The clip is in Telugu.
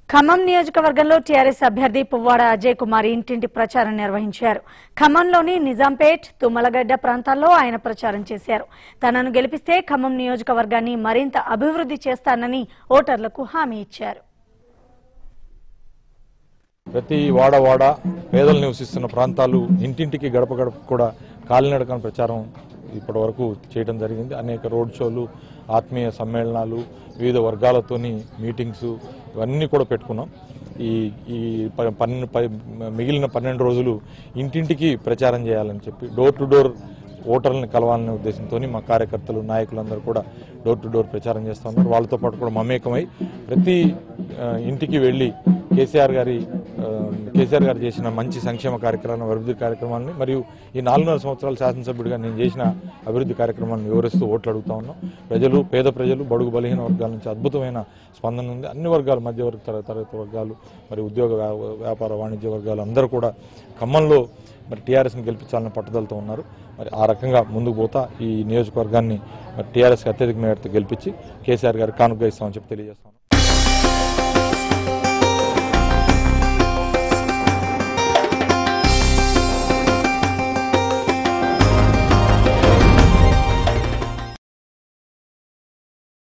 ఖమ్మం నియోజకవర్గంలో టీఆర్ఎస్ అభ్యర్థి పువ్వాడ అజయ్ కుమార్ ఇంటింటి ప్రచారం నిర్వహించారు ఖమ్మంలోని నిజాంపేట్ తుమ్మలగడ్డ ప్రాంతాల్లో ఆయన ప్రచారం చేశారు తనను గెలిపిస్తే ఖమ్మం నియోజకవర్గాన్ని మరింత అభివృద్ధి చేస్తానని ఓటర్లకు హామీ ఇచ్చారు ప్రతి వాడ వాడ పేదలు నివసిస్తున్న ప్రాంతాలు ఇంటింటికి గడప గడప కూడా కాలినడకన ప్రచారం ఇప్పటి వరకు చేయడం జరిగింది అనేక రోడ్ షోలు ఆత్మీయ సమ్మేళనాలు వివిధ వర్గాలతోని మీటింగ్స్ ఇవన్నీ కూడా పెట్టుకున్నాం ఈ ఈ ప- పన్నెండు ప- మిగిలిన పన్నెండు రోజులు ఇంటింటికి ప్రచారం చేయాలని చెప్పి డోర్ టు డోర్ ఓటర్లను కలవాలనే ఉద్దేశంతో మా కార్యకర్తలు నాయకులందరూ కూడా డోర్ టు డోర్ ప్రచారం చేస్తూ ఉన్నారు వాళ్ళతో పాటు కూడా మమేకమై ప్రతి ఆ, ఇంటికి వెళ్ళి కేసీఆర్ గారి ఆ, కేసీఆర్ గారు చేసిన మంచి సంక్షేమ కార్యక్రమాలను అభివృద్ధి కార్యక్రమాలని మరియు ఈ నాలుగున్నర సంవత్సరాల శాసనసభ్యుడిగా నేను చేసిన అభివృద్ధి కార్యక్రమాలను వివరిస్తూ ఓట్లు అడుగుతా ఉన్నాం ప్రజలు పేద ప్రజలు బడుగు బలహీన వర్గాల నుంచి అద్భుతమైన స్పందన ఉంది అన్ని వర్గాలు మధ్యవర్గ తర- తరగతి వర్గాలు మరి ఉద్యోగ వ్యా- వ్యాపార వాణిజ్య వర్గాలు అందరూ కూడా ఖమ్మంలో మరి టీఆర్ఎస్ని గెలిపించాలని పట్టుదలతో ఉన్నారు మరి ఆ రకంగా ముందుకు పోతా ఈ నియోజకవర్గాన్ని మరి టీఆర్ఎస్కి అత్యధిక మేరతో గెలిపించి కేసీఆర్ గారికి కానుక ఇస్తామని చెప్పి తెలియజేస్తాం